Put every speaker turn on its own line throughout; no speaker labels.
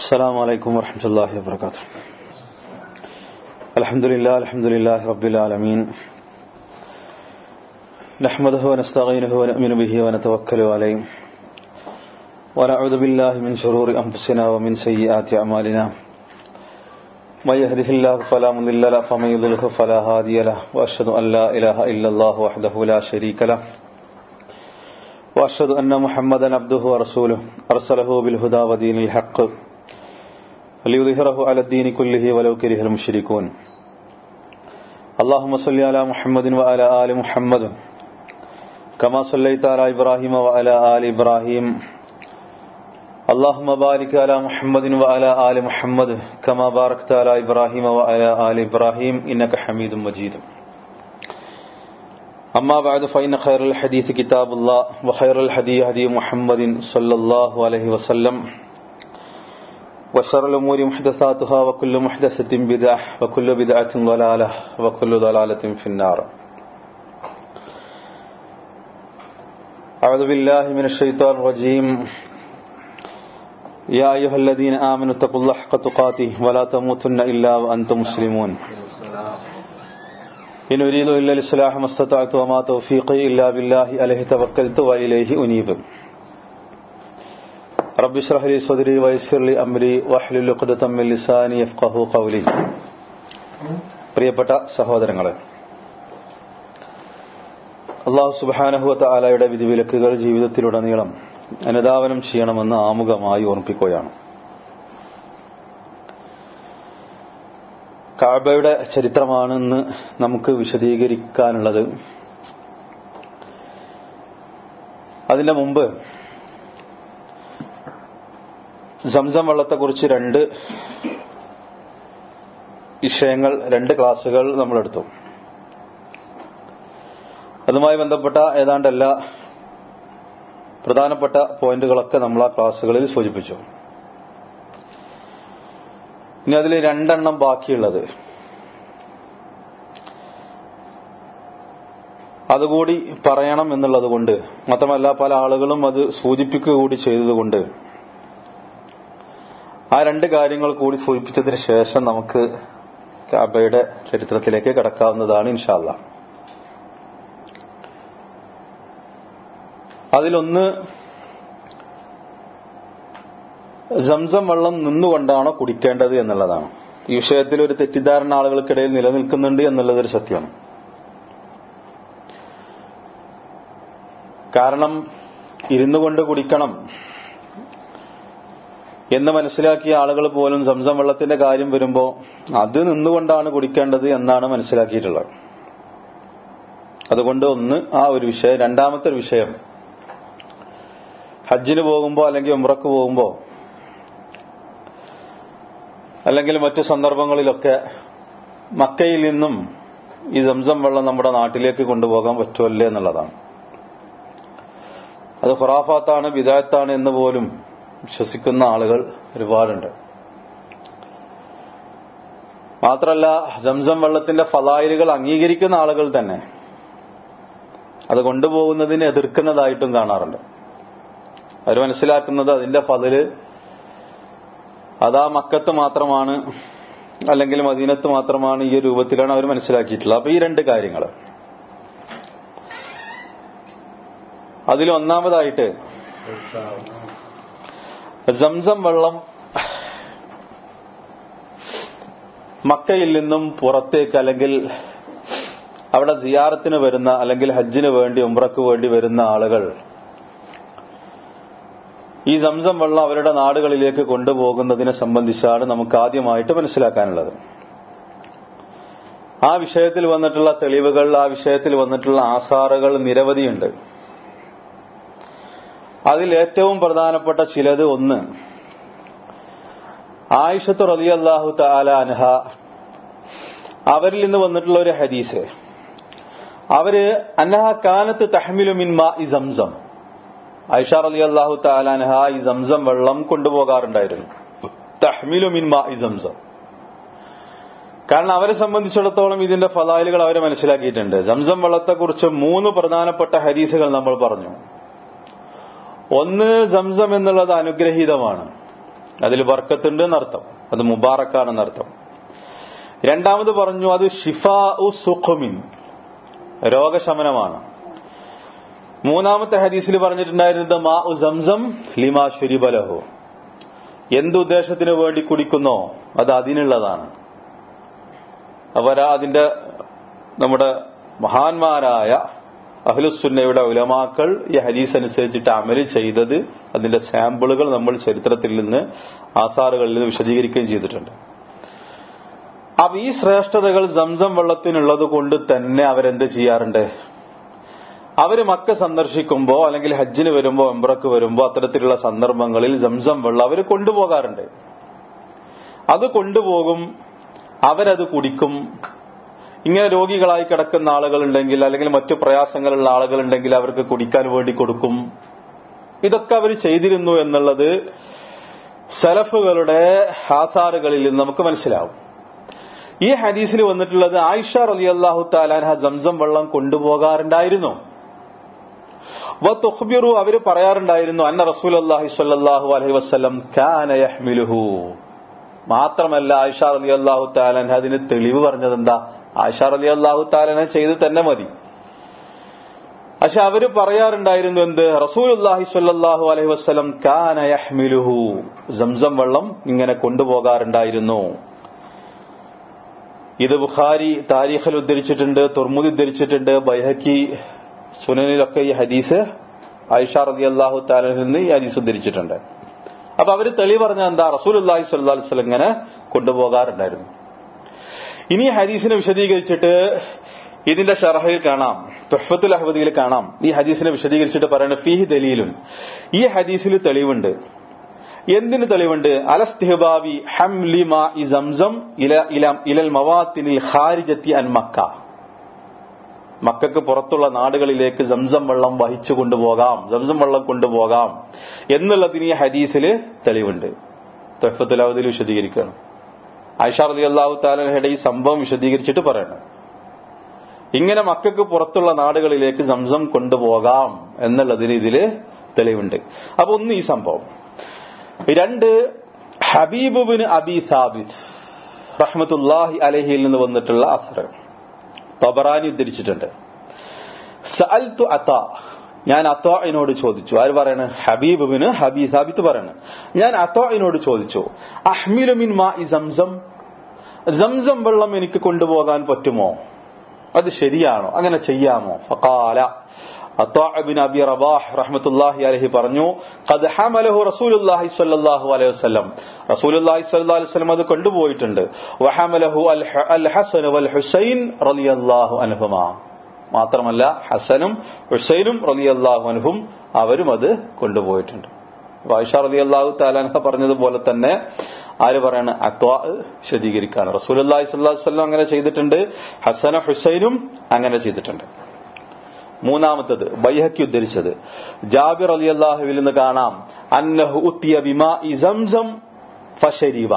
السلام عليكم ورحمة الله وبركاته الحمد لله الحمد لله رب العالمين نحمده ونستعينه ونؤمن به ونتوكل عليه ونعوذ بالله من شرور أنفسنا ومن سيئات أعمالنا من يهده الله فلا مضل له فمن يضلله فلا هادي له وأشهد أن لا إله إلا الله وحده لا شريك له وأشهد أن محمدا عبده ورسوله أرسله بالهدى ودين الحق ليظهره على الدين كله ولو كره المشركون اللهم صل على محمد وعلى آل محمد كما صليت على إبراهيم وعلى آل إبراهيم اللهم بارك على محمد وعلى آل محمد كما باركت على إبراهيم وعلى آل إبراهيم إنك حميد مجيد أما بعد فإن خير الحديث كتاب الله وخير الهدي هدي محمد صلى الله عليه وسلم وشر الأمور محدثاتها وكل محدثة بدعة وكل بدعة ضلالة وكل ضلالة في النار أعوذ بالله من الشيطان الرجيم يا أيها الذين آمنوا اتقوا الله حق تقاته ولا تموتن إلا وأنتم مسلمون إن أريد إلا الإصلاح ما استطعت وما توفيقي إلا بالله عليه توكلت وإليه أنيب رب اشرح لي صدري ويسر لي أمري واحلل عقدة من لساني يفقهوا قولي പ്രിയപ്പെട്ട സഹോദരങ്ങളെ അള്ളാഹു സുബാനഹുവത്ത ആലയുടെ വിധിവിലക്കുകൾ ജീവിതത്തിലുടനീളം അനുധാവനം ചെയ്യണമെന്ന് ആമുഖമായി ഓർമ്മിപ്പിക്കുകയാണ് കാബയുടെ ചരിത്രമാണ് ഇന്ന് നമുക്ക് വിശദീകരിക്കാനുള്ളത് അതിന്റെ മുമ്പ് സംസം വെള്ളത്തെക്കുറിച്ച് രണ്ട് വിഷയങ്ങൾ രണ്ട് ക്ലാസുകൾ നമ്മളെടുത്തു അതുമായി ബന്ധപ്പെട്ട ഏതാണ്ട് എല്ലാ പ്രധാനപ്പെട്ട പോയിന്റുകളൊക്കെ നമ്മൾ ആ ക്ലാസ്സുകളിൽ സൂചിപ്പിച്ചു ഇനി അതിൽ രണ്ടെണ്ണം ബാക്കിയുള്ളത് അതുകൂടി പറയണം എന്നുള്ളത് കൊണ്ട് മാത്രമല്ല പല ആളുകളും അത് സൂചിപ്പിക്കുക കൂടി ചെയ്തതുകൊണ്ട് ആ രണ്ട് കാര്യങ്ങൾ കൂടി സൂചിപ്പിച്ചതിന് ശേഷം നമുക്ക് കാബയുടെ ചരിത്രത്തിലേക്ക് കടക്കാവുന്നതാണ് ഇൻഷാല്ല അതിലൊന്ന് സംസം വെള്ളം നിന്നുകൊണ്ടാണോ കുടിക്കേണ്ടത് എന്നുള്ളതാണ് ഈ വിഷയത്തിൽ ഒരു തെറ്റിദ്ധാരണ ആളുകൾക്കിടയിൽ നിലനിൽക്കുന്നുണ്ട് എന്നുള്ളതൊരു സത്യമാണ് കാരണം ഇരുന്നു കൊണ്ട് കുടിക്കണം എന്ന് മനസ്സിലാക്കിയ ആളുകൾ പോലും സംസം വെള്ളത്തിന്റെ കാര്യം വരുമ്പോൾ അത് നിന്നുകൊണ്ടാണ് കുടിക്കേണ്ടത് എന്നാണ് മനസ്സിലാക്കിയിട്ടുള്ളത് അതുകൊണ്ട് ഒന്ന് ആ ഒരു വിഷയം രണ്ടാമത്തെ ഒരു വിഷയം ഹജ്ജിന് പോകുമ്പോൾ അല്ലെങ്കിൽ ഉമ്രക്ക് പോകുമ്പോൾ അല്ലെങ്കിൽ മറ്റു സന്ദർഭങ്ങളിലൊക്കെ മക്കയിൽ നിന്നും ഈ സംസം വെള്ളം നമ്മുടെ നാട്ടിലേക്ക് കൊണ്ടുപോകാൻ പറ്റുമല്ലേ എന്നുള്ളതാണ് അത് ഖുറാഫാത്താണ് വിദായത്താണ് എന്ന് പോലും വിശ്വസിക്കുന്ന ആളുകൾ ഒരുപാടുണ്ട് മാത്രമല്ല സംസം വെള്ളത്തിന്റെ ഫലായിലുകൾ അംഗീകരിക്കുന്ന ആളുകൾ തന്നെ അത് കൊണ്ടുപോകുന്നതിനെ എതിർക്കുന്നതായിട്ടും കാണാറുണ്ട് അവർ മനസ്സിലാക്കുന്നത് അതിന്റെ ഫതില് അതാ മക്കത്ത് മാത്രമാണ് അല്ലെങ്കിൽ മദീനത്ത് മാത്രമാണ് ഈ രൂപത്തിലാണ് അവർ മനസ്സിലാക്കിയിട്ടുള്ളത് അപ്പൊ ഈ രണ്ട് കാര്യങ്ങൾ അതിലൊന്നാമതായിട്ട് സംസം വെള്ളം മക്കയിൽ നിന്നും പുറത്തേക്ക് അല്ലെങ്കിൽ അവിടെ സിയാറത്തിന് വരുന്ന അല്ലെങ്കിൽ ഹജ്ജിന് വേണ്ടി ഉംറക്ക് വേണ്ടി വരുന്ന ആളുകൾ ഈ സംസം വെള്ളം അവരുടെ നാടുകളിലേക്ക് കൊണ്ടുപോകുന്നതിനെ സംബന്ധിച്ചാണ് നമുക്ക് ആദ്യമായിട്ട് മനസ്സിലാക്കാനുള്ളത് ആ വിഷയത്തിൽ വന്നിട്ടുള്ള തെളിവുകൾ ആ വിഷയത്തിൽ വന്നിട്ടുള്ള ആസാറുകൾ നിരവധിയുണ്ട് അതിൽ ഏറ്റവും പ്രധാനപ്പെട്ട ചിലത് ഒന്ന് ആയിഷത്ത് റലി അള്ളാഹു താല അൻഹ അവരിൽ നിന്ന് വന്നിട്ടുള്ള ഒരു ഹദീസ് അവര് അന്നഹ കാനത്ത് തഹ്മിലു മിൻ മാ ഇ സംസം ഐഷ അലി അള്ളാഹു താലാൻഹ ഈ സംസം വെള്ളം കൊണ്ടുപോകാറുണ്ടായിരുന്നു തഹ്മിലു മിൻ മാ ഇ സംസം കാരണം അവരെ സംബന്ധിച്ചിടത്തോളം ഇതിന്റെ ഫലായിലുകൾ അവരെ മനസ്സിലാക്കിയിട്ടുണ്ട് സംസം വെള്ളത്തെക്കുറിച്ച് മൂന്ന് പ്രധാനപ്പെട്ട ഹദീസുകൾ നമ്മൾ പറഞ്ഞു ഒന്ന് സംസം എന്നുള്ളത് അനുഗ്രഹീതമാണ് അതിൽ ബർക്കത്തുണ്ട് എന്നർത്ഥം അത് മുബാറക്കാണെന്നർത്ഥം രണ്ടാമത് പറഞ്ഞു അത് ഷിഫാ ഉ സുഖമിൻ രോഗശമനമാണ് മൂന്നാമത്തെ ഹദീസിൽ പറഞ്ഞിട്ടുണ്ടായിരുന്നത് മാ ഉ സംസം ലിമാ ഷുരിബലഹു എന്തുദ്ദേശത്തിന് വേണ്ടി കുടിക്കുന്നോ അത് അതിനുള്ളതാണ് അവർ അതിന്റെ നമ്മുടെ മഹാന്മാരായ അഹ്ലുസുന്നയുടെ ഉലമാക്കൾ ഈ ഹദീസ് അനുസരിച്ചിട്ട് അമല് ചെയ്തത് അതിന്റെ സാമ്പിളുകൾ നമ്മൾ ചരിത്രത്തിൽ നിന്ന് ആസാറുകളിൽ നിന്ന് വിശദീകരിക്കുകയും ചെയ്തിട്ടുണ്ട് അപ്പൊ ഈ ശ്രേഷ്ഠതകൾ സംസം വെള്ളത്തിനുള്ളത് കൊണ്ട് തന്നെ അവരെന്ത് ചെയ്യാറുണ്ട് അവര് മക്ക സന്ദർശിക്കുമ്പോ അല്ലെങ്കിൽ ഹജ്ജിന് വരുമ്പോ എംബ്രക്ക് വരുമ്പോ അത്തരത്തിലുള്ള സന്ദർഭങ്ങളിൽ സംസം വെള്ളം അവർ കൊണ്ടുപോകാറുണ്ട് അത് കൊണ്ടുപോകും അവരത് കുടിക്കും ഇങ്ങനെ രോഗികളായി കിടക്കുന്ന ആളുകളുണ്ടെങ്കിൽ അല്ലെങ്കിൽ മറ്റു പ്രയാസങ്ങളുള്ള ആളുകളുണ്ടെങ്കിൽ അവർക്ക് കുടിക്കാൻ വേണ്ടി കൊടുക്കും ഇതൊക്കെ അവർ ചെയ്തിരുന്നു എന്നുള്ളത് സലഫുകളുടെ ആസാറുകളിൽ നിന്ന് നമുക്ക് മനസ്സിലാവും ഈ ഹദീസിൽ വന്നിട്ടുള്ളത് ആയിഷ റലി അള്ളാഹു താലാൻഹ സംസം വെള്ളം കൊണ്ടുപോകാറുണ്ടായിരുന്നു വത്തുഖ്ബിറു അവര് പറയാറുണ്ടായിരുന്നു അന്ന റസൂൽ അള്ളാഹി സ്വല്ലല്ലാഹു അലൈഹി വസ്ലം കാന യഹ്മിലുഹു മാത്രമല്ല ആയിഷ റലി അള്ളാഹു താലാൻഹ അതിന് തെളിവ് പറഞ്ഞത് എന്താ ആയിഷ റലി അള്ളാഹു താലാൻഹ ചെയ്ത് തന്നെ മതി പക്ഷെ അവര് പറയാറുണ്ടായിരുന്നു എന്ത് റസൂൽ അള്ളാഹി സ്വല്ലല്ലാഹു അലൈഹി വസ്ലം കാന യഹ്മിലുഹു സംസം വെള്ളം ഇങ്ങനെ കൊണ്ടുപോകാറുണ്ടായിരുന്നു ഇത് ബുഖാരി താരീഖിൽ ഉദ്ധരിച്ചിട്ടുണ്ട് തുർമുദ് ഉദ്ധരിച്ചിട്ടുണ്ട് ബൈഹക്കി സുനനിലൊക്കെ ഈ ഹദീസ് ആയിഷ റതി അള്ളാഹു താലിൽ നിന്ന് ഈ ഹദീസ് ഉദ്ധരിച്ചിട്ടുണ്ട് അപ്പൊ അവര് തെളി പറഞ്ഞ എന്താ റസൂൽ അള്ളാഹി സ്വല്ലാ വസ്ലം ഇങ്ങനെ കൊണ്ടുപോകാറുണ്ടായിരുന്നു ഇനി ഹദീസിനെ വിശദീകരിച്ചിട്ട് ഇതിന്റെ ഷറഹയിൽ കാണാം തുഹഫത്തുൽ അഹമ്മദിയിൽ കാണാം ഈ ഹദീസിനെ വിശദീകരിച്ചിട്ട് പറയുന്നത് ഫീഹ് ദലീലും ഈ ഹദീസിൽ തെളിവുണ്ട് എന്തിന് തെളിവുണ്ട് അലസ്തിഹബാബി ഹംലിമ ഇ സംസം ഇല ഇലം ഇലൽ മവാത്തിനിൽ ഖാരിജത്തി അൻ മക്ക മക്കൾക്ക് പുറത്തുള്ള നാടുകളിലേക്ക് സംസം വെള്ളം വഹിച്ചു കൊണ്ടുപോകാം സംസം വെള്ളം കൊണ്ടുപോകാം എന്നുള്ളതിന് ഈ ഹദീസിൽ തെളിവുണ്ട് തൊഫത്തുലാവതിൽ വിശദീകരിക്കുകയാണ് ആയിഷ റലി അള്ളാഹു താലഹയുടെ ഈ സംഭവം വിശദീകരിച്ചിട്ട് പറയണം ഇങ്ങനെ മക്കൾക്ക് പുറത്തുള്ള നാടുകളിലേക്ക് സംസം കൊണ്ടുപോകാം എന്നുള്ളതിന് ഇതില് തെളിവുണ്ട് അപ്പൊ ഒന്ന് ഈ സംഭവം രണ്ട് ഹബീബുബിന് അബി സാബിദ് റഹ്മത്തുല്ലാഹി അലഹിയിൽ നിന്ന് വന്നിട്ടുള്ള അസർ തബറാനി ഉദ്ധരിച്ചിട്ടുണ്ട് സഅൽത്തു അത്ത ഞാൻ അത്തോയിനോട് ചോദിച്ചു ആര് പറയണ് ഹബീബുബിന് ഹബീ സാബിത്ത് പറയണ് ഞാൻ അത്തോയിനോട് ചോദിച്ചു അഹ്മിലുമിൻ മാ ഇ സംസം സംസം വെള്ളം എനിക്ക് കൊണ്ടുപോകാൻ പറ്റുമോ അത് ശരിയാണോ അങ്ങനെ ചെയ്യാമോ ഫഖാല അത്താബിൻ അബി റബാഹ് റഹ്മത്തുല്ലാഹി അലഹി പറഞ്ഞു ഖദ് ഹമലഹു റസൂലുള്ളാഹി സ്വല്ലല്ലാഹു അലൈഹി വസല്ലം റസൂലുള്ളാഹി സ്വല്ലല്ലാഹു അലൈഹി വസല്ലം അത് കൊണ്ടുപോയിട്ടുണ്ട് വഹമലഹു അൽ ഹസൻ വൽ ഹുസൈൻ റളിയല്ലാഹു അൻഹുമാ മാത്രമല്ല ഹസനും ഹുസൈനും റളിയല്ലാഹു അൻഹും അവരും അത് കൊണ്ടുപോയിട്ടുണ്ട് ആയിഷ റളിയല്ലാഹു തആല പറഞ്ഞതുപോലെ തന്നെ ആര് പറയാണ് അത്വാ വിശദീകരിക്കാണ് റസൂലുള്ളാഹി സ്വല്ലല്ലാഹു അലൈഹി വസല്ലം അങ്ങനെ ചെയ്തിട്ടുണ്ട് ഹസനും ഹുസൈനും അങ്ങനെ ചെയ്തിട്ടുണ്ട് മൂന്നാമത്തത് ബൈഹക്കി ഉദ്ധരിച്ചത് ജാബിർ അലി അള്ളാഹുവിൽ നിന്ന് കാണാം അന്നഹു ഉത്തിയ ബിമാ ഇസം ഫഷരീബ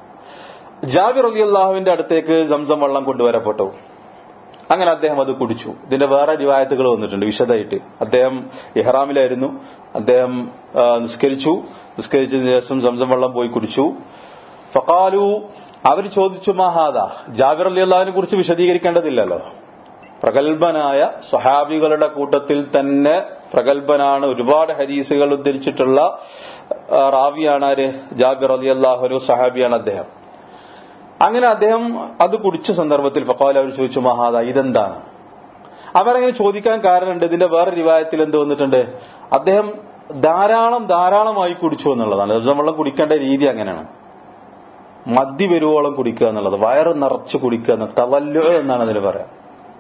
ജാബിർ അലി അള്ളാഹുവിന്റെ അടുത്തേക്ക് സംസം വെള്ളം കൊണ്ടുവരപ്പെട്ടു അങ്ങനെ അദ്ദേഹം അത് കുടിച്ചു ഇതിന്റെ വേറെ റിവായത്തുകൾ വന്നിട്ടുണ്ട് വിശദമായിട്ട് അദ്ദേഹം ഇഹ്റാമിലായിരുന്നു അദ്ദേഹം നിസ്കരിച്ചു നിസ്കരിച്ചതിന് ശേഷം സംസം വെള്ളം പോയി കുടിച്ചു ഫക്കാലു അവർ ചോദിച്ചു മഹാദ ജാബിർ അലി അള്ളാഹിനെ കുറിച്ച് വിശദീകരിക്കേണ്ടതില്ലല്ലോ പ്രഗത്ഭനായ സ്വഹാബികളുടെ കൂട്ടത്തിൽ തന്നെ പ്രഗത്ഭനാണ് ഒരുപാട് ഹരീസുകൾ ഉദ്ധരിച്ചിട്ടുള്ള റാവിയാണ് ആര് ജാബിർ അലി അള്ളാഹു സഹാബിയാണ് അദ്ദേഹം അങ്ങനെ അദ്ദേഹം അത് കുടിച്ച സന്ദർഭത്തിൽ ഫക്കാൽ അവർ ചോദിച്ചു മഹാദ ഇതെന്താണ് അവരങ്ങനെ ചോദിക്കാൻ കാരണമുണ്ട് ഇതിന്റെ വേറെ റിവായത്തിൽ എന്ത് വന്നിട്ടുണ്ട് അദ്ദേഹം ധാരാളം ധാരാളമായി കുടിച്ചു എന്നുള്ളതാണ് വെള്ളം കുടിക്കേണ്ട രീതി അങ്ങനെയാണ് മദ്യ വരുവോളം കുടിക്കുക എന്നുള്ളത് വയറ് നിറച്ച് കുടിക്കുക എന്ന് തവല്ലു എന്നാണ് അതിന് പറയാം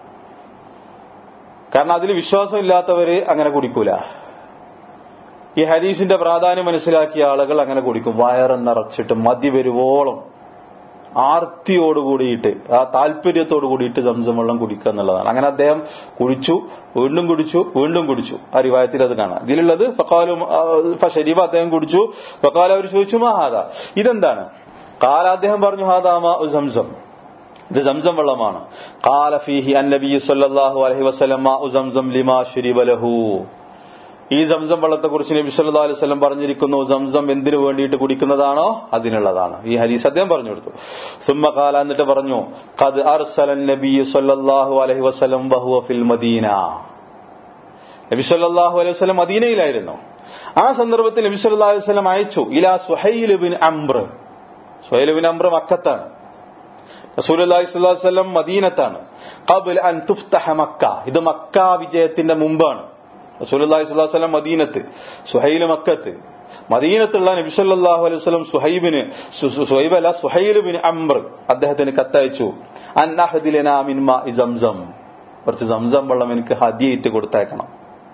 കാരണം അതിൽ വിശ്വാസമില്ലാത്തവര് അങ്ങനെ കുടിക്കൂല ഈ ഹദീസിന്റെ പ്രാധാന്യം മനസ്സിലാക്കിയ ആളുകൾ അങ്ങനെ കുടിക്കും വയറ് നിറച്ചിട്ട് മതി വരുവോളം ആർത്തിയോട് കൂടിയിട്ട് ആ താല്പര്യത്തോട് കൂടിയിട്ട് സംസം വെള്ളം കുടിക്കുക എന്നുള്ളതാണ് അങ്ങനെ അദ്ദേഹം കുടിച്ചു വീണ്ടും കുടിച്ചു വീണ്ടും കുടിച്ചു ആ റിവായത്തിൽ അത് കാണാം ഇതിലുള്ളത് ഫക്കാലും ഷരീഫ് അദ്ദേഹം കുടിച്ചു ഫക്കാൽ അവർ ചോദിച്ചു മഹാദ ഇതെന്താണ് കാല അദ്ദേഹം പറഞ്ഞു ഹാദാമ സംസം ഇത് സംസം വെള്ളമാണ് കാല ഫീഹി അൻ നബി സല്ലല്ലാഹു അലൈഹി വസല്ലം മാ സംസം ലിമാ ശുരിബ ലഹു ഈ സംസം വെള്ളത്തെ കുറിച്ച് നബി സല്ലല്ലാഹു അലൈഹി വസല്ലം പറഞ്ഞിരിക്കുന്നു സംസം എന്തിനു വേണ്ടിയിട്ട് കുടിക്കുന്നതാണോ അതിനുള്ളതാണ് ഈ ഹദീസ് അദ്ദേഹം പറഞ്ഞു കൊടുത്തു സുമ്മ കാല എന്നിട്ട് പറഞ്ഞു ഖദ് അർസലൻ നബി സല്ലല്ലാഹു അലൈഹി വസല്ലം വഹുവ ഫിൽ മദീന നബി സല്ലല്ലാഹു അലൈഹി വസല്ലം മദീനയിലായിരുന്നു ആ സന്ദർഭത്തിൽ നബി സല്ലല്ലാഹു അലൈഹി വസല്ലം അയച്ചു ഇലാ Suhail bin Amr Suhail bin Amr മക്കത്താണ് റസൂലുള്ളാഹി സ്വല്ലല്ലാഹു അലൈഹി വസല്ലം മദീനത്താണ് ഖബൽ അൻ തുഫ്തഹ മക്ക ഇത് മക്ക വിജയത്തിന്റെ മുമ്പാണ് റസൂലുള്ളാഹി സ്വല്ലല്ലാഹു അലൈഹി വസല്ലം മദീനത്ത് സുഹൈൽ മക്കത്ത് മദീനത്തുള്ള നബി സല്ലല്ലാഹു അലൈഹി വസല്ലം സുഹൈബിന് സുഹൈബ് അല്ല സുഹൈൽ ബിൻ അംർ അദ്ദേഹത്തിന് കത്തയച്ചു അൻ അഹദിലനാ മിൻ മാഇ സംസം കുറച്ച് സംസം വെള്ളം എനിക്ക് ഹദിയായിട്ട് കൊടുത്തേക്കണം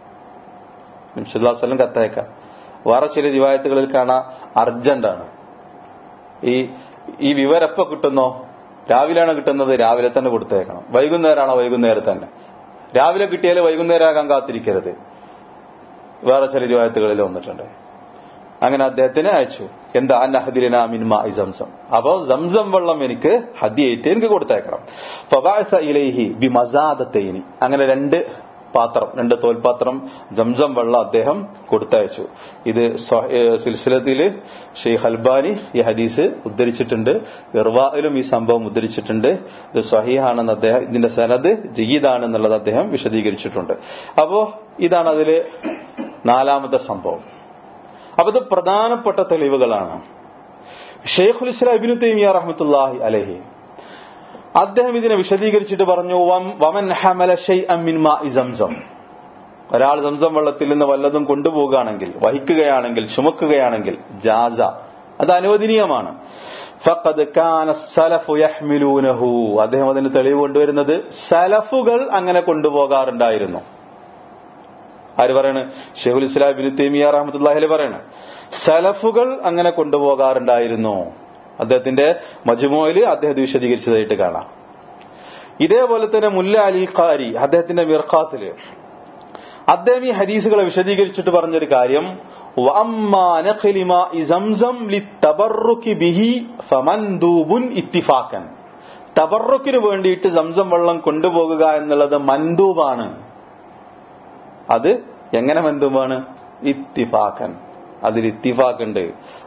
നബി സല്ലല്ലാഹു അലൈഹി വസല്ലം കത്തയക്കാം വേറെ ചില റിവായത്തുകളിൽ കാണാം അർജന്റ് ആണ് ഈ ഈ വിവരം എപ്പോ കിട്ടുന്നോ രാവിലെയാണ് കിട്ടുന്നത് രാവിലെ തന്നെ കൊടുത്തേക്കണം വൈകുന്നേരമാണോ വൈകുന്നേരം തന്നെ രാവിലെ കിട്ടിയാൽ വൈകുന്നേരം ആകാൻ കാത്തിരിക്കരുത് വേറെ ചില രൂപത്തുകളിൽ വന്നിട്ടുണ്ട് അങ്ങനെ അദ്ദേഹത്തിന് അയച്ചു എന്താ അന്നഹദിലിന മിൻമ ഇ സംസം അപ്പൊ സംസം വെള്ളം എനിക്ക് ഹദിയായിട്ട് എനിക്ക് കൊടുത്തേക്കണം ഫബാസ ഇലൈഹി ബി മസാദത്തൈനി അങ്ങനെ രണ്ട് പാത്രം രണ്ട് തോൽപാത്രം സംസം വെള്ളം അദ്ദേഹം കൊടുത്തയച്ചു ഇത് സിൽസിലത്തില് ഷെയ്ഖ് അൽബാനി ഈ ഹദീസ് ഉദ്ധരിച്ചിട്ടുണ്ട് ഇർവായിലും ഈ സംഭവം ഉദ്ധരിച്ചിട്ടുണ്ട് ഇത് സഹീഹാണെന്ന് അദ്ദേഹം ഇതിന്റെ സനത് ജയ്യീദാണെന്നുള്ളത് അദ്ദേഹം വിശദീകരിച്ചിട്ടുണ്ട് അപ്പോ ഇതാണ് അതില് നാലാമത്തെ സംഭവം അപ്പൊ ഇത് പ്രധാനപ്പെട്ട തെളിവുകളാണ് ഷെയ്ഖുൽ ഇസ്ലാം ഇബിനു തൈമിയ റഹ്മത്തുല്ലാഹി അലഹി അദ്ദേഹം ഇതിനെ വിശദീകരിച്ചിട്ട് പറഞ്ഞു വമൻ ഹമല ഷൈഅൻ മിൻ മാഇ സംസം ഒരാൾ സംസം വെള്ളത്തിൽ നിന്ന് വല്ലതും കൊണ്ടുപോവുകയാണെങ്കിൽ വഹിക്കുകയാണെങ്കിൽ ചുമക്കുകയാണെങ്കിൽ ജാസ അത് അനുവദനീയമാണ് ഫഖദ് കാന സലഫു യഹ്മിലൂനഹു അദ്ദേഹം അതിന് തെളിവ് കൊണ്ടുവരുന്നത് സലഫുകൾ അങ്ങനെ കൊണ്ടുപോകാറുണ്ടായിരുന്നു ആര് പറയാണ് ഷെഹുൽ ഇസ്ലാം ബിൻ തേമിയ റഹ്മത്തുല്ലാഹി പറയാണ് സലഫുകൾ അങ്ങനെ കൊണ്ടുപോകാറുണ്ടായിരുന്നു അദ്ദേഹത്തിന്റെ മജുമോയിൽ അദ്ദേഹം വിശദീകരിച്ചതായിട്ട് കാണാം ഇതേപോലെ തന്നെ മുല്ല അലി ഖാരി അദ്ദേഹത്തിന്റെ മിർഖാത്തില് അദ്ദേഹം ഈ ഹദീസുകളെ വിശദീകരിച്ചിട്ട് പറഞ്ഞൊരു കാര്യം തബറുക്കിന് വേണ്ടിയിട്ട് സംസം വെള്ളം കൊണ്ടുപോകുക എന്നുള്ളത് മന്ദൂബാണ് അത് എങ്ങനെ മന്ദൂബാണ് ഇത്തിഫാക്കൻ അതിൽ ഇത്തിഫാക്കുണ്ട്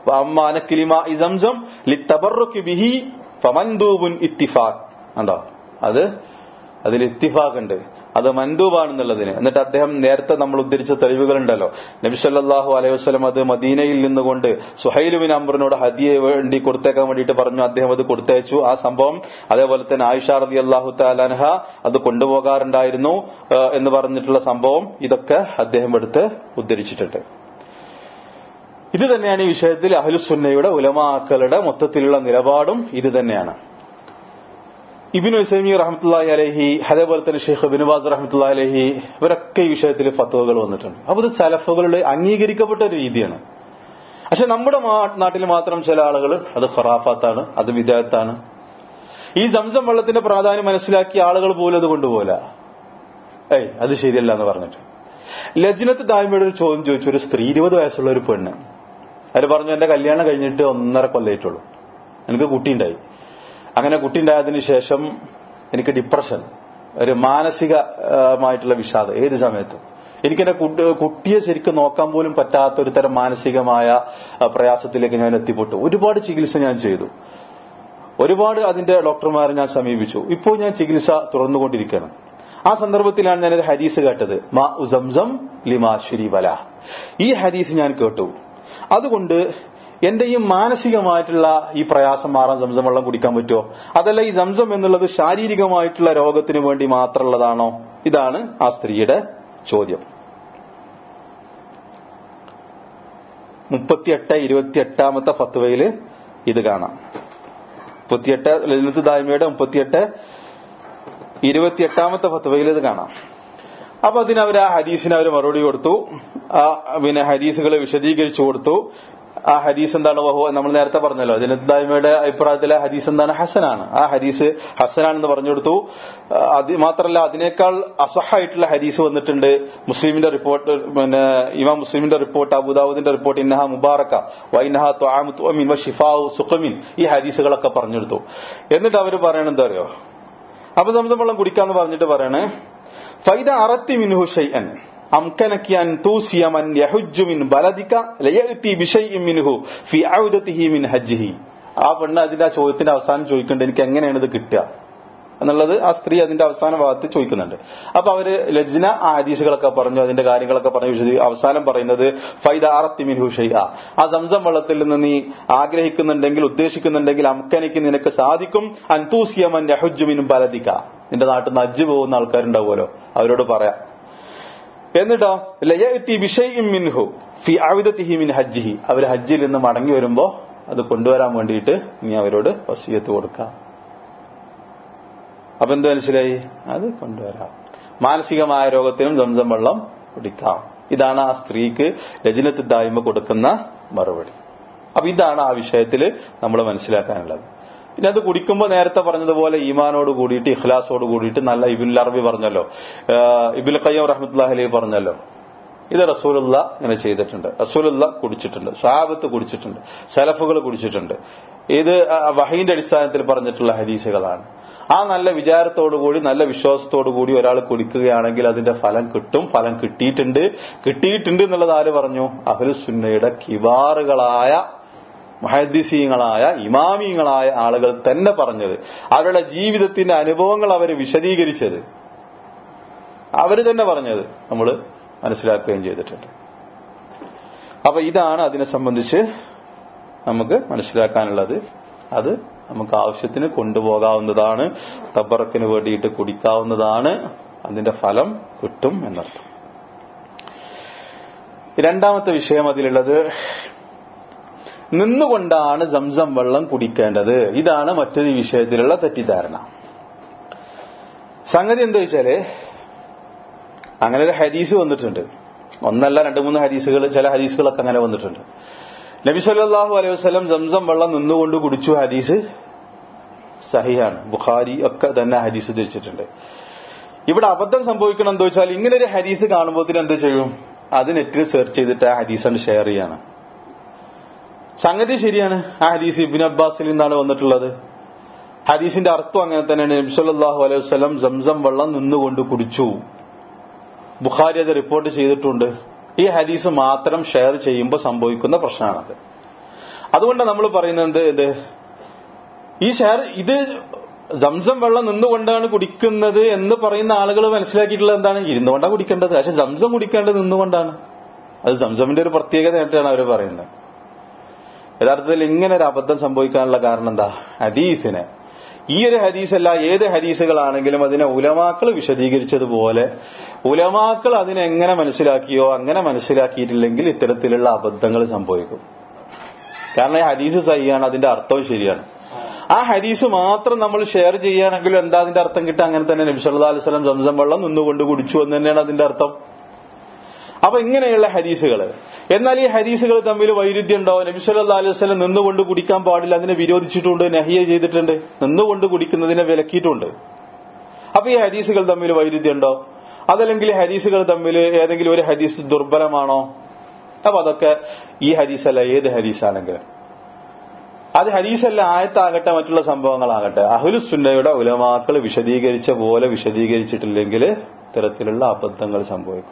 ബിഹി ഫമന്ദൂബുൻ ഇത്തിഫാഖ് ഉണ്ടോ അത് അതിൽ ഇത്തിഫാക്കുണ്ട് അത് മന്ദൂബാണെന്നുള്ളതിന് എന്നിട്ട് അദ്ദേഹം നേരത്തെ നമ്മൾ ഉദ്ധരിച്ച തെളിവുകളുണ്ടല്ലോ നബിസല്ലാഹു അലൈഹി വസ്ലം അത് മദീനയിൽ നിന്നുകൊണ്ട് സുഹൈലുബിൻ അംബറിനോട് ഹദിയെ വേണ്ടി കൊടുത്തേക്കാൻ വേണ്ടിയിട്ട് പറഞ്ഞു അദ്ദേഹം അത് കൊടുത്തയച്ചു ആ സംഭവം അതേപോലെ തന്നെ ആയിഷ റതി അള്ളാഹു താലാൻഹ അത് കൊണ്ടുപോകാറുണ്ടായിരുന്നു എന്ന് പറഞ്ഞിട്ടുള്ള സംഭവം ഇതൊക്കെ അദ്ദേഹം എടുത്ത് ഉദ്ധരിച്ചിട്ടുണ്ട് ഇത് തന്നെയാണ് ഈ വിഷയത്തിൽ അഹ്ലുസുന്നയുടെ ഉലമാക്കളുടെ മൊത്തത്തിലുള്ള നിലപാടും ഇത് തന്നെയാണ് ഇബിൻ ഉസൈമി റഹമത്തുല്ലാഹി അലഹി അതേപോലെ തന്നെ ഷെയ്ഖ് ബിനുബാസ് റഹമത്തുല്ലാഹി അലഹി ഇവരൊക്കെ ഈ വിഷയത്തിൽ ഫത്തുവകൾ വന്നിട്ടുണ്ട് അപ്പൊ ഇത് സലഫുകളുടെ അംഗീകരിക്കപ്പെട്ട ഒരു രീതിയാണ് പക്ഷെ നമ്മുടെ നാട്ടിൽ മാത്രം ചില ആളുകൾ അത് ഖറാഫാത്താണ് അത് വിദേഹത്താണ് ഈ സംസം വെള്ളത്തിന്റെ പ്രാധാന്യം മനസ്സിലാക്കിയ ആളുകൾ പോലും അത് കൊണ്ടുപോല ഏയ് അത് ശരിയല്ല എന്ന് പറഞ്ഞിട്ട് ലജ്നത്ത് ദായ്മയുടെ ഒരു ചോദ്യം ചോദിച്ചു ഒരു സ്ത്രീ ഇരുപത് വയസ്സുള്ള ഒരു പെണ്ണ് അവർ പറഞ്ഞു എന്റെ കല്യാണം കഴിഞ്ഞിട്ട് ഒന്നര കൊല്ലായിട്ടുള്ളൂ എനിക്ക് കുട്ടിയുണ്ടായി അങ്ങനെ കുട്ടിയുണ്ടായതിനു ശേഷം എനിക്ക് ഡിപ്രഷൻ ഒരു മാനസികമായിട്ടുള്ള വിഷാദം ഏത് സമയത്തും എനിക്കെന്റെ കുട്ടിയെ ശരിക്കും നോക്കാൻ പോലും പറ്റാത്ത ഒരു തരം മാനസികമായ പ്രയാസത്തിലേക്ക് ഞാൻ എത്തിപ്പെട്ടു ഒരുപാട് ചികിത്സ ഞാൻ ചെയ്തു ഒരുപാട് അതിന്റെ ഡോക്ടർമാരെ ഞാൻ സമീപിച്ചു ഇപ്പോൾ ഞാൻ ചികിത്സ തുറന്നുകൊണ്ടിരിക്കുകയാണ് ആ സന്ദർഭത്തിലാണ് ഞാനൊരു ഹദീസ് കേട്ടത് മാ ഉസംസം ലിമാ വല ഈ ഹദീസ് ഞാൻ കേട്ടു അതുകൊണ്ട് എന്റെ ഈ മാനസികമായിട്ടുള്ള ഈ പ്രയാസം മാറാൻ സംസം വെള്ളം കുടിക്കാൻ പറ്റുമോ അതല്ല ഈ സംസം എന്നുള്ളത് ശാരീരികമായിട്ടുള്ള രോഗത്തിന് വേണ്ടി മാത്രമുള്ളതാണോ ഇതാണ് ആ സ്ത്രീയുടെ ചോദ്യം മുപ്പത്തിയെട്ട് ഇരുപത്തിയെട്ടാമത്തെ ഫത്വയില് ഇത് കാണാം മുപ്പത്തിയെട്ട് ലളിത് ദായ്മയുടെ മുപ്പത്തിയെട്ട് ഇരുപത്തിയെട്ടാമത്തെ ഫത്വയിൽ ഇത് കാണാം അപ്പൊ അതിന് അവർ ആ ഹദീസിന് അവർ മറുപടി കൊടുത്തു ആ പിന്നെ ഹദീസുകൾ വിശദീകരിച്ചു കൊടുത്തു ആ ഹദീസ് എന്താണ് വഹു നമ്മൾ നേരത്തെ പറഞ്ഞല്ലോ ജനതായ്മയുടെ അഭിപ്രായത്തിലെ ഹദീസ് എന്താണ് ഹസനാണ് ആ ഹദീസ് ഹസനാണെന്ന് പറഞ്ഞു കൊടുത്തു അത് മാത്രമല്ല അതിനേക്കാൾ അസഹായിട്ടുള്ള ഹദീസ് വന്നിട്ടുണ്ട് മുസ്ലിമിന്റെ റിപ്പോർട്ട് പിന്നെ ഇമാം മുസ്ലിമിന്റെ റിപ്പോർട്ട് അബുദാവുദിന്റെ റിപ്പോർട്ട് ഇന്നഹ മുബാറക്ക വൈനഹ ത്വാമുത്വമിൻ ഷിഫാവു സുഖമിൻ ഈ ഹദീസുകളൊക്കെ പറഞ്ഞെടുത്തു എന്നിട്ട് അവർ പറയണത് എന്താ അറിയോ അപ്പൊ സംസം വെള്ളം കുടിക്കാന്ന് പറഞ്ഞിട്ട് പറയണേ ഫൈദ അറത്തി മിൻഹു ഷൈഅൻ അംകനക്കി അൻ തൂസിയ മൻ യഹുജ്ജു മിൻ ബലദിക ലയഅതി ബിശൈഇൻ മിൻഹു ഫി ഔദതിഹി മിൻ ഹജ്ജിഹി ആ പെണ്ണ് അതിന്റെ ആ ചോദ്യത്തിന്റെ അവസാനം ചോദിക്കുന്നുണ്ട് എനിക്ക് എങ്ങനെയാണ് ഇത് കിട്ടുക എന്നുള്ളത് ആ സ്ത്രീ അതിന്റെ അവസാന ഭാഗത്ത് ചോദിക്കുന്നുണ്ട് അപ്പൊ അവര് ലജ്ന ആ ഹദീസുകളൊക്കെ പറഞ്ഞു അതിന്റെ കാര്യങ്ങളൊക്കെ പറഞ്ഞു വിശദീ അവസാനം പറയുന്നത് ഫൈദ ആറത്തിമിൻ ഹുഷൈ ആ സംസം വെള്ളത്തിൽ നിന്ന് നീ ആഗ്രഹിക്കുന്നുണ്ടെങ്കിൽ ഉദ്ദേശിക്കുന്നുണ്ടെങ്കിൽ അംക്കനിക്ക് നിനക്ക് സാധിക്കും അൻതൂസിയമൻ യഹുജുമിനും ബലദിക്ക നിന്റെ നാട്ടിൽ നിന്ന് അജ്ജ് പോകുന്ന ആൾക്കാരുണ്ടാവുമല്ലോ അവരോട് പറയാം എന്നിട്ടോ ലയത്തി വിഷയും മിൻഹു ഫി ആവിദത്തിഹി മിൻ ഹജ്ജിഹി അവർ ഹജ്ജിൽ നിന്ന് മടങ്ങി വരുമ്പോ അത് കൊണ്ടുവരാൻ വേണ്ടിയിട്ട് നീ അവരോട് വസീയത്ത് കൊടുക്കാം അപ്പൊ എന്ത് മനസ്സിലായി അത് കൊണ്ടുവരാം മാനസികമായ രോഗത്തിനും സംസം വെള്ളം കുടിക്കാം ഇതാണ് ആ സ്ത്രീക്ക് രജനത്ത് ദായ്മ കൊടുക്കുന്ന മറുപടി അപ്പൊ ഇതാണ് ആ വിഷയത്തിൽ നമ്മൾ മനസ്സിലാക്കാനുള്ളത് പിന്നെ അത് കുടിക്കുമ്പോൾ നേരത്തെ പറഞ്ഞതുപോലെ ഈമാനോട് കൂടിയിട്ട് ഇഖ്ലാസോട് കൂടിയിട്ട് നല്ല ഇബിൻ അറബി പറഞ്ഞല്ലോ ഇബിൽ ഖയ്യം റഹ്മത്തുല്ലാഹി അലൈഹി പറഞ്ഞല്ലോ ഇത് റസൂലുള്ള ഇങ്ങനെ ചെയ്തിട്ടുണ്ട് റസൂലുള്ള കുടിച്ചിട്ടുണ്ട് ഷാബത്ത് കുടിച്ചിട്ടുണ്ട് സലഫുകൾ കുടിച്ചിട്ടുണ്ട് ഇത് വഹീന്റെ അടിസ്ഥാനത്തിൽ പറഞ്ഞിട്ടുള്ള ഹദീസുകളാണ് ആ നല്ല വിചാരത്തോടുകൂടി നല്ല വിശ്വാസത്തോടുകൂടി ഒരാൾ കുടിക്കുകയാണെങ്കിൽ അതിന്റെ ഫലം കിട്ടും ഫലം കിട്ടിയിട്ടുണ്ട് കിട്ടിയിട്ടുണ്ട് എന്നുള്ളത് ആര് പറഞ്ഞു അഹ്ലുസുന്നയുടെ കിബാറുകളായ മഹദ്ദിസീങ്ങളായ ഇമാമിയങ്ങളായ ആളുകൾ തന്നെ പറഞ്ഞത് അവരുടെ ജീവിതത്തിന്റെ അനുഭവങ്ങൾ അവർ വിശദീകരിച്ചത് അവർ തന്നെ പറഞ്ഞത് നമ്മൾ മനസ്സിലാക്കുകയും ചെയ്തിട്ടുണ്ട് അപ്പൊ ഇതാണ് അതിനെ സംബന്ധിച്ച് നമുക്ക് മനസ്സിലാക്കാനുള്ളത് അത് നമുക്ക് ആവശ്യത്തിന് കൊണ്ടുപോകാവുന്നതാണ് തബറക്കിന് വേണ്ടിയിട്ട് കുടിക്കാവുന്നതാണ് അതിന്റെ ഫലം കിട്ടും എന്നർത്ഥം രണ്ടാമത്തെ വിഷയം അതിലുള്ളത് നിന്നുകൊണ്ടാണ് സംസം വെള്ളം കുടിക്കേണ്ടത് ഇതാണ് മറ്റൊരു വിഷയത്തിലുള്ള തെറ്റിദ്ധാരണ സംഗതി എന്താ വെച്ചാല് അങ്ങനെ ഒരു ഹദീസ് വന്നിട്ടുണ്ട് ഒന്നല്ല രണ്ട് മൂന്ന് ഹദീസുകൾ ചില ഹദീസുകളൊക്കെ അങ്ങനെ വന്നിട്ടുണ്ട് നബി സല്ലാഹു അലൈഹി വസ്ലം സംസം വെള്ളം നിന്നുകൊണ്ട് കുടിച്ചു ഹദീസ് സഹിയാണ് ബുഖാരി ഒക്കെ തന്നെ ഹദീസ് ഉദ്ധരിച്ചിട്ടുണ്ട് ഇവിടെ അബദ്ധം സംഭവിക്കണം എന്താ വെച്ചാൽ ഇങ്ങനെ ഒരു ഹദീസ് കാണുമ്പോൾ എന്ത് ചെയ്യും അത് നെറ്റിൽ സെർച്ച് ചെയ്തിട്ട് ആ ഹദീസാണ് ഷെയർ ചെയ്യാണ് സംഗതി ശരിയാണ് ആ ഹദീസ് ഇബിൻ അബ്ബാസിൽ നിന്നാണ് വന്നിട്ടുള്ളത് ഹദീസിന്റെ അർത്ഥം അങ്ങനെ തന്നെയാണ് നബി സല്ലാഹു അലൈഹി വസ്ലം സംസം വെള്ളം നിന്നുകൊണ്ട് കുടിച്ചു ബുഖാരി അത് റിപ്പോർട്ട് ചെയ്തിട്ടുണ്ട് ഈ ഹദീസ് മാത്രം ഷെയർ ചെയ്യുമ്പോൾ സംഭവിക്കുന്ന പ്രശ്നമാണത് അതുകൊണ്ട് നമ്മൾ പറയുന്നത് എന്ത് ഈ ഷെയർ ഇത് സംസം വെള്ളം നിന്നുകൊണ്ടാണ് കുടിക്കുന്നത് എന്ന് പറയുന്ന ആളുകൾ മനസ്സിലാക്കിയിട്ടുള്ളത് എന്താണ് ഇരുന്നുകൊണ്ടാണ് കുടിക്കേണ്ടത് പക്ഷെ സംസം കുടിക്കേണ്ടത് നിന്നുകൊണ്ടാണ് അത് സംസമിന്റെ ഒരു പ്രത്യേകതയായിട്ടാണ് അവർ പറയുന്നത് യഥാർത്ഥത്തിൽ ഇങ്ങനെ ഒരു അബദ്ധം സംഭവിക്കാനുള്ള കാരണം എന്താ ഹദീസിനെ ഈ ഒരു ഹദീസല്ല ഏത് ഹദീസുകളാണെങ്കിലും അതിനെ ഉലമാക്കൾ വിശദീകരിച്ചതുപോലെ ഉലമാക്കൾ അതിനെ എങ്ങനെ മനസ്സിലാക്കിയോ അങ്ങനെ മനസ്സിലാക്കിയിട്ടില്ലെങ്കിൽ ഇത്തരത്തിലുള്ള അബദ്ധങ്ങൾ സംഭവിക്കും കാരണം ഈ ഹദീസ് സഹിയാണ് അതിന്റെ അർത്ഥവും ശരിയാണ് ആ ഹദീസ് മാത്രം നമ്മൾ ഷെയർ ചെയ്യുകയാണെങ്കിൽ എന്താ അതിന്റെ അർത്ഥം കിട്ടുക അങ്ങനെ തന്നെ നബി സല്ലാ അലൈഹി സ്വലം സംസം വെള്ളം നിന്നുകൊണ്ട് കുടിച്ചു എന്ന് തന്നെയാണ് അതിന്റെ അർത്ഥം അപ്പൊ ഇങ്ങനെയുള്ള ഹദീസുകൾ എന്നാൽ ഈ ഹദീസുകൾ തമ്മിൽ വൈരുദ്ധ്യം ഉണ്ടോ നബി സല്ലാ അലൈഹി വസ്ലം നിന്നുകൊണ്ട് കുടിക്കാൻ പാടില്ല അതിനെ വിരോധിച്ചിട്ടുണ്ട് നഹിയ ചെയ്തിട്ടുണ്ട് നിന്നുകൊണ്ട് കുടിക്കുന്നതിനെ വിലക്കിയിട്ടുണ്ട് അപ്പൊ ഈ ഹദീസുകൾ തമ്മിൽ വൈരുദ്ധ്യം ഉണ്ടോ അതല്ലെങ്കിൽ ഹദീസുകൾ തമ്മിൽ ഏതെങ്കിലും ഒരു ഹദീസ് ദുർബലമാണോ അപ്പൊ അതൊക്കെ ഈ ഹദീസല്ല ഏത് ഹദീസാണെങ്കിലും അത് ഹദീസല്ല ആയത്താകട്ടെ മറ്റുള്ള സംഭവങ്ങളാകട്ടെ അഹുലുസുന്നയുടെ ഉലമാക്കൾ വിശദീകരിച്ച പോലെ വിശദീകരിച്ചിട്ടില്ലെങ്കിൽ ഇത്തരത്തിലുള്ള അബദ്ധങ്ങൾ സംഭവിക്കും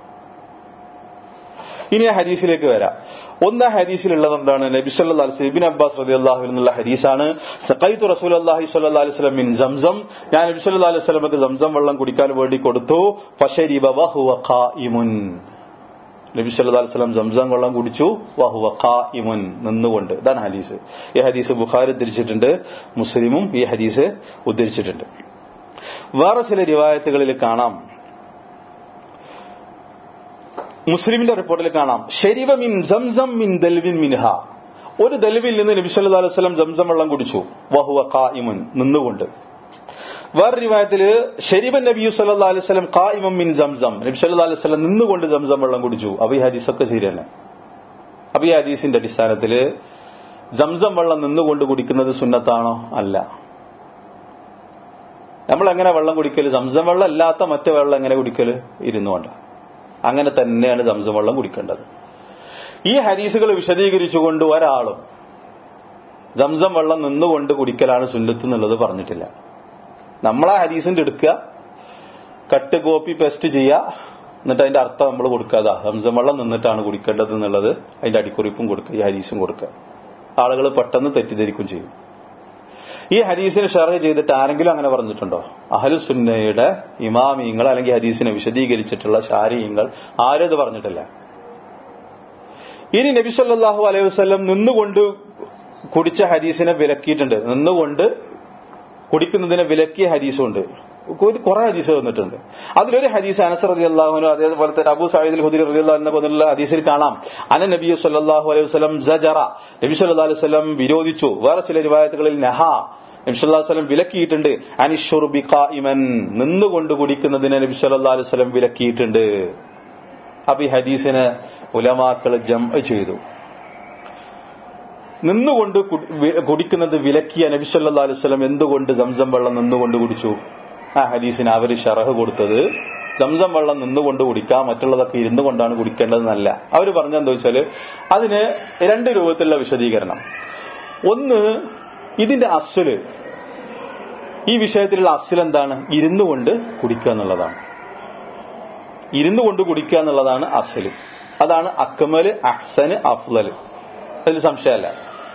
ഇനി ആ ഹദീസിലേക്ക് വരാം ഒന്ന് ഹദീസിലുള്ളത് എന്താണ് നബി സല്ലല്ലാഹു അലൈഹി വസല്ലം ഇബ്നു അബ്ബാസ് റളിയല്ലാഹു അൻഹു എന്നുള്ള ഹദീസാണ് സഖൈതു റസൂലുള്ളാഹി സ്വല്ലല്ലാഹു അലൈഹി വസല്ലം മിൻ സംസം ഞാൻ നബി സല്ലല്ലാഹു അലൈഹി വസല്ലമക്ക് സംസം വെള്ളം കുടിക്കാൻ വേണ്ടി കൊടുത്തു ഫശരിബ വഹുവ ഖായിമുൻ നബി സല്ലല്ലാഹു അലൈഹി വസല്ലം സംസം വെള്ളം കുടിച്ചു വഹുവ ഖായിമുൻ നിന്നുകൊണ്ട് ഇതാണ് ഹദീസ് ഈ ഹദീസ് ബുഖാരി ഉദ്ധരിച്ചിട്ടുണ്ട് മുസ്ലിമും ഈ ഹദീസ് ഉദ്ധരിച്ചിട്ടുണ്ട് വേറെ ചില റിവായത്തുകളിൽ കാണാം മുസ്ലിമിന്റെ റിപ്പോർട്ടിൽ കാണാം ഷെരിവ മിൻ സംസം മിൻ ദൽവിൻ മിൻഹ ഒരു ദൽവിൽ നിന്ന് നബി സല്ലല്ലാഹു അലൈഹി വസല്ലം സംസം വെള്ളം കുടിച്ചു വഹുവ ഖായിമുൻ നിന്നുകൊണ്ട് വേറെ റിവായത്തില് ഷെരിബൻ നബി സല്ലല്ലാഹു അലൈഹി വസല്ലം ഖായിമൻ മിൻ സംസം നബി സല്ലല്ലാഹു അലൈഹി വസല്ലം നിന്നുകൊണ്ട് സംസം വെള്ളം കുടിച്ചു അപ്പൊ ഈ ഹദീസൊക്കെ ശരിയല്ലേ അപ്പൊ ഈ ഹദീസിന്റെ അടിസ്ഥാനത്തില് സംസം വെള്ളം നിന്നുകൊണ്ട് കുടിക്കുന്നത് സുന്നത്താണോ അല്ല നമ്മൾ എങ്ങനെ വെള്ളം കുടിക്കല് സംസം വെള്ളം അല്ലാത്ത മറ്റു വെള്ളം എങ്ങനെ കുടിക്കല് ഇരുന്നുകൊണ്ട് അങ്ങനെ തന്നെയാണ് സംസം വെള്ളം കുടിക്കേണ്ടത് ഈ ഹദീസുകൾ വിശദീകരിച്ചുകൊണ്ട് ഒരാളും സംസം വെള്ളം നിന്നുകൊണ്ട് കുടിക്കലാണ് സുന്നത്ത് എന്നുള്ളത് പറഞ്ഞിട്ടില്ല നമ്മൾ ആ ഹദീസിന്റെ എടുക്കുക കട്ട് കോപ്പി പേസ്റ്റ് ചെയ്യുക എന്നിട്ട് അതിന്റെ അർത്ഥം നമ്മൾ കൊടുക്കാതെ സംസം വെള്ളം നിന്നിട്ടാണ് കുടിക്കേണ്ടത് എന്നുള്ളത് അതിന്റെ അടിക്കുറിപ്പും കൊടുക്കുക ഈ ഹരീസും കൊടുക്കുക ആളുകൾ പെട്ടെന്ന് തെറ്റിദ്ധരിക്കും ചെയ്യും ഈ ഹദീസിനെ ഷെയർ ചെയ്തിട്ട് ആരെങ്കിലും അങ്ങനെ പറഞ്ഞിട്ടുണ്ടോ അഹലുസുന്നയുടെ ഇമാമിയങ്ങൾ അല്ലെങ്കിൽ ഹദീസിനെ വിശദീകരിച്ചിട്ടുള്ള ഷാരിയങ്ങൾ ആരും ഇത് പറഞ്ഞിട്ടില്ല ഇനി നബി സല്ലല്ലാഹു അലൈഹി വസല്ലം നിന്നുകൊണ്ട് കുടിച്ച ഹദീസിനെ വിലക്കിയിട്ടുണ്ട് നിന്നുകൊണ്ട് കുടിക്കുന്നതിനെ വിലക്കിയ ഹദീസുണ്ട് കുറെ ഹദീസ് വന്നിട്ടുണ്ട് അതിലൊരു ഹദീസ് അനസ് റതി അള്ളാഹുനു അതേപോലെ തന്നെ അബു സാഹിദ് ഹുദി റതി അള്ളാഹു പോലുള്ള ഹദീസിൽ കാണാം അന നബി സല്ലാഹു അലൈഹി വസ്ലം ജജറ നബി സല്ലാ അലൈഹി വസ്ലം വിരോധിച്ചു വേറെ ചില റിവായത്തുകളിൽ നഹ നബി സല്ലാ വസ്ലം വിലക്കിയിട്ടുണ്ട് അനിഷുർബി ഇമൻ നിന്നുകൊണ്ട് കുടിക്കുന്നതിനെ നബി സല്ലാ അലൈഹി വസ്ലം വിലക്കിയിട്ടുണ്ട് അപ്പൊ ഈ ഹദീസിന് ഉലമാക്കൾ ജം ചെയ്തു നിന്നുകൊണ്ട് കുടിക്കുന്നത് വിലക്കിയ നബി സല്ലാ അലൈഹി വസ്ലം എന്തുകൊണ്ട് സംസം വെള്ളം നിന്നുകൊണ്ട് കുടിച്ചു ആ ഹദീസിന് അവർ ഷറഹ് കൊടുത്തത് സംസം വെള്ളം നിന്നുകൊണ്ട് കുടിക്കാം മറ്റുള്ളതൊക്കെ ഇരുന്നു കൊണ്ടാണ് കുടിക്കേണ്ടതെന്നല്ല അവർ പറഞ്ഞെന്താ വെച്ചാല് അതിന് രണ്ട് രൂപത്തിലുള്ള വിശദീകരണം ഒന്ന് ഇതിന്റെ അസ്വല് ഈ വിഷയത്തിലുള്ള അസ്വൽ എന്താണ് ഇരുന്നു കൊണ്ട് കുടിക്കുക എന്നുള്ളതാണ് ഇരുന്നു കൊണ്ട് കുടിക്കുക എന്നുള്ളതാണ് അസ്വല് അതാണ് അക്മല് അഹ്സന് അഫ്ലല് അതിൽ സംശയമല്ല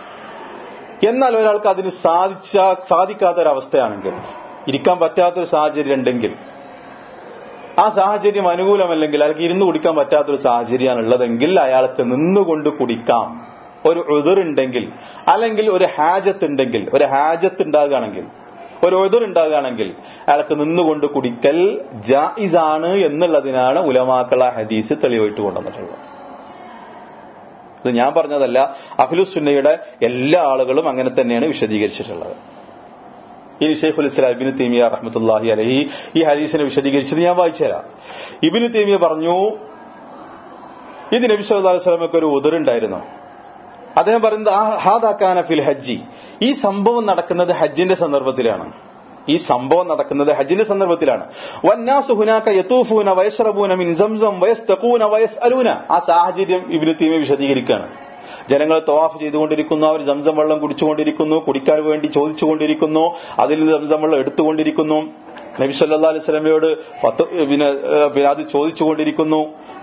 എന്നാൽ ഒരാൾക്ക് അതിന് സാധിച്ച സാധിക്കാത്തൊരവസ്ഥയാണെങ്കിൽ ഇരിക്കാൻ പറ്റാത്തൊരു സാഹചര്യം ഉണ്ടെങ്കിൽ ആ സാഹചര്യം അനുകൂലമല്ലെങ്കിൽ അയാൾക്ക് ഇരുന്ന് കുടിക്കാൻ പറ്റാത്തൊരു സാഹചര്യമാണ് ഉള്ളതെങ്കിൽ അയാൾക്ക് നിന്നുകൊണ്ട് കുടിക്കാം ഒരു എതിറുണ്ടെങ്കിൽ അല്ലെങ്കിൽ ഒരു ഹാജത്ത് ഉണ്ടെങ്കിൽ ഒരു ഹാജത്ത് ഉണ്ടാകുകയാണെങ്കിൽ ഒരു എതിറുണ്ടാകുകയാണെങ്കിൽ അയാൾക്ക് നിന്നുകൊണ്ട് കുടിക്കൽ ജായിസാണ് എന്നുള്ളതിനാണ് ഉലമാക്കള ഹദീസ് തെളിവായിട്ട് കൊണ്ടുവന്നിട്ടുള്ളത് ഇത് ഞാൻ പറഞ്ഞതല്ല അഖിലുസുന്നയുടെ എല്ലാ ആളുകളും അങ്ങനെ തന്നെയാണ് വിശദീകരിച്ചിട്ടുള്ളത് ഇനി ഷെയ്ഖുൽ ഇസ്ലാം ഇബിന് തീമിയ റഹ്മത്തുല്ലാഹി അലഹി ഈ ഹദീസിനെ വിശദീകരിച്ചത് ഞാൻ വായിച്ചുതരാം ഇബിന് തീമിയ പറഞ്ഞു ഇത് നബി സല്ലല്ലാഹു അലൈഹി വസല്ലമക്ക് ഒരു ഉദറുണ്ടായിരുന്നു അദ്ദേഹം പറയുന്നത് ഹാദാക്കാന ഫിൽ ഹജ്ജി ഈ സംഭവം നടക്കുന്നത് ഹജ്ജിന്റെ സന്ദർഭത്തിലാണ് ഈ സംഭവം നടക്കുന്നത് ഹജ്ജിന്റെ സന്ദർഭത്തിലാണ് വന്നാസു ഹുനാക യതൂഫൂന വയസ്റബൂന മിൻ സംസം വയസ്തഖൂന വയസ്അലൂന ആ സാഹചര്യം ഇബ്നു തീമി വിശദീകരിക്കുകയാണ് ജനങ്ങൾ തവാഫ് ചെയ്തുകൊണ്ടിരിക്കുന്നു അവർ സംസം വെള്ളം കുടിച്ചുകൊണ്ടിരിക്കുന്നു കുടിക്കാൻ വേണ്ടി ചോദിച്ചുകൊണ്ടിരിക്കുന്നു അതിൽ നിന്ന് സംസം വെള്ളം എടുത്തുകൊണ്ടിരിക്കുന്നു നബി സല്ലാ അലൈഹി സ്വലമയോട് പിന്നെ പിന്നെ അത് ചോദിച്ചുകൊണ്ടിരിക്കുന്നു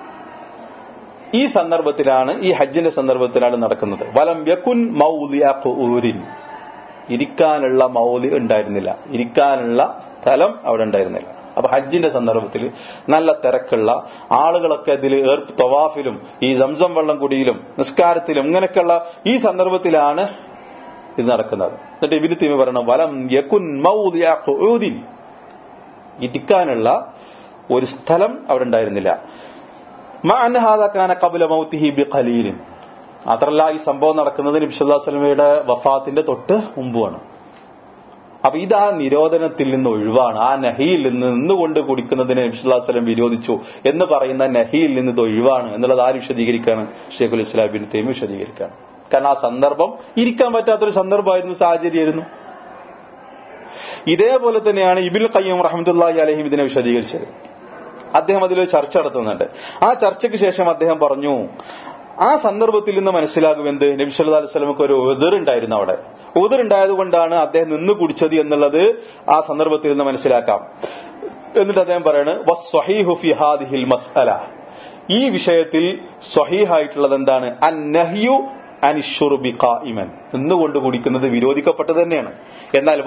ഈ സന്ദർഭത്തിലാണ് ഈ ഹജ്ജിന്റെ സന്ദർഭത്തിലാണ് നടക്കുന്നത് വലം യക്കുൻ മൗലിൻ ഇരിക്കാനുള്ള മൗലി ഉണ്ടായിരുന്നില്ല ഇരിക്കാനുള്ള സ്ഥലം അവിടെ ഉണ്ടായിരുന്നില്ല അപ്പൊ ഹജ്ജിന്റെ സന്ദർഭത്തിൽ നല്ല തിരക്കുള്ള ആളുകളൊക്കെ ഇതിൽ ഏർപ്പ് തൊവാഫിലും ഈ സംസം വെള്ളം കുടിയിലും നിസ്കാരത്തിലും ഇങ്ങനെയൊക്കെയുള്ള ഈ സന്ദർഭത്തിലാണ് ഇത് നടക്കുന്നത് എന്നിട്ട് ഇബിന് തീമി പറയണം വലം യക്കുൻ മൗദിൻ ഇരിക്കാനുള്ള ഒരു സ്ഥലം അവിടെ ഉണ്ടായിരുന്നില്ല കബുല മൗത്തിഹി ബി ഖലീലിൻ മാത്രല്ല ഈ സംഭവം നടക്കുന്നത് നബിസ്വല്ലാസ്ലമയുടെ വഫാത്തിന്റെ തൊട്ട് മുമ്പുമാണ് അപ്പൊ ഇത് ആ നിരോധനത്തിൽ നിന്ന് ഒഴിവാണ് ആ നഹിയിൽ നിന്ന് നിന്നുകൊണ്ട് കുടിക്കുന്നതിനെ നബിസ്വല്ലാസ്ലം വിരോധിച്ചു എന്ന് പറയുന്ന നഹിയിൽ നിന്ന് ഇത് ഒഴിവാണ് എന്നുള്ളത് ആര് വിശദീകരിക്കാണ് ഷേഖുൽ ഇസ്ലാം ബിൻ തേമി വിശദീകരിക്കാണ് കാരണം ആ സന്ദർഭം ഇരിക്കാൻ പറ്റാത്തൊരു സന്ദർഭമായിരുന്നു സാഹചര്യമായിരുന്നു ഇതേപോലെ തന്നെയാണ് ഇബിൽ ഖയ്യം റഹമത്തുല്ലാഹി അലഹിം ഇതിനെ വിശദീകരിച്ചത് അദ്ദേഹം അതിലൊരു ചർച്ച നടത്തുന്നുണ്ട് ആ ചർച്ചയ്ക്ക് ശേഷം അദ്ദേഹം പറഞ്ഞു ആ സന്ദർഭത്തിൽ നിന്ന് മനസ്സിലാകും എന്ത് നബി സല്ലല്ലാഹു അലൈഹി വസല്ലമക്ക് ഒരു ഉദറുണ്ടായിരുന്നു അവിടെ ഉദറുണ്ടായത് കൊണ്ടാണ് അദ്ദേഹം നിന്ന് കുടിച്ചത് എന്നുള്ളത് ആ സന്ദർഭത്തിൽ നിന്ന് മനസ്സിലാക്കാം എന്നിട്ട് അദ്ദേഹം പറയാണ് വസ്വഹീഹു ഫി ഹാദിഹിൽ മസ്അല ഈ വിഷയത്തിൽ സ്വഹീഹായിട്ടുള്ളത് എന്താണ് അന്നഹ്യു അനിഷുർബി ഖായിമൻ നിന്നുകൊണ്ട് കുടിക്കുന്നത് വിരോധിക്കപ്പെട്ടത് തന്നെയാണ് എന്നാൽ